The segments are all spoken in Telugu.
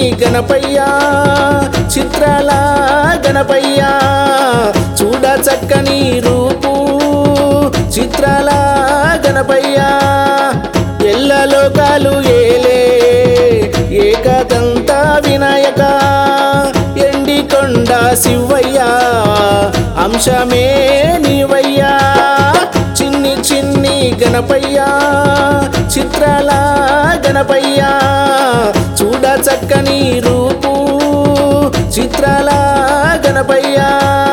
గణపయ్యా చిత్రాల గణపయ్యా చూడ చక్కని రూపు చిత్రాల గణపయ్యా ఎల్ల లోకాలు ఏలే ఏకదంత వినాయక ఎండికొండ శివయ్యా అంశమే నీవయ్యా చిన్ని చిన్ని గణపయ్యా చిత్రాల గణపయ్యా చూడ చక్కని రూపు చిత్రాల గణపయ్యా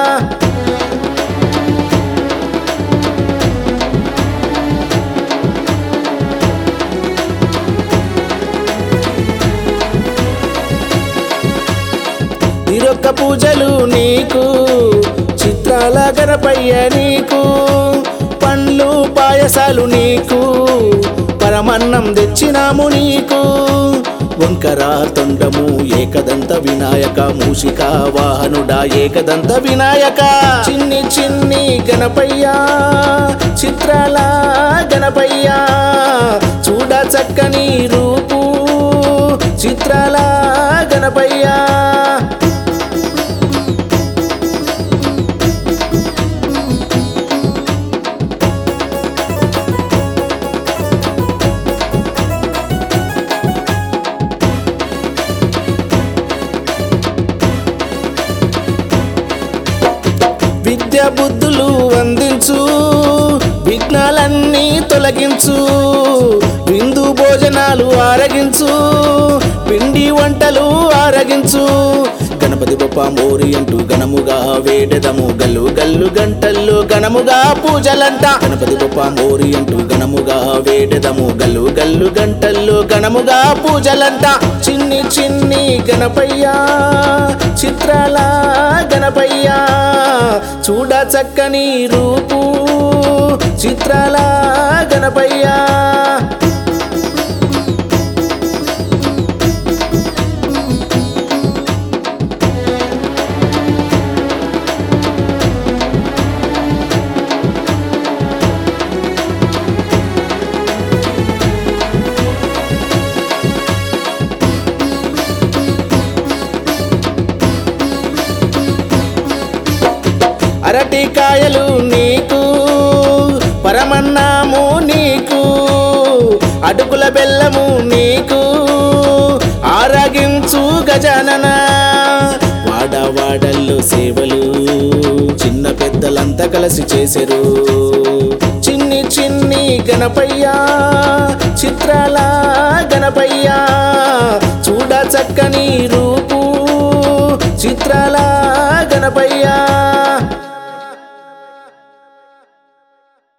నిరొక్క పూజలు నీకు చిత్రాల గణపయ్య నీకు పండ్లు పాయసాలు నీకు పరమన్నం తెచ్చినాము నీకు వంకర తొండము ఏకదంత వినాయక మూషిక వాహనుడా ఏకదంత వినాయక చిన్ని చిన్ని గణపయ్యా చిత్రాల గణపయ్యా చూడ చక్కని రూపు చిత్రాల గణపయ్యా విద్య బుద్ధులు అందించు విఘ్నాలన్నీ తొలగించు విందు భోజనాలు ఆరగించు పిండి వంటలు ఆరగించు గణపతి బొప్ప మోరి అంటూ గణముగా వేడెదము గల్లు గల్లు గంటల్లో గణముగా పూజలంట గణపతి బొప్ప మోరి అంటూ గణముగా వేడెదము గల్లు గల్లు గంటల్లో గణముగా పూజలంట చిన్ని చిన్ని గణపయ్యా చిత్రాల గణపయ్యా చూడ చక్కని రూపు చిత్రాల గణపయ్యా అరటికాయలు నీకు పరమన్నాము నీకు అటుకుల బెల్లము నీకు ఆరగించు గజానన వాడవాడల్లో సేవలు చిన్న పెద్దలంతా కలిసి చేసెరు చిన్ని చిన్ని గణపయ్యా చిత్రాల గణపయ్యా చూడ చక్కని రూపు చిత్రాల గణపయ్యా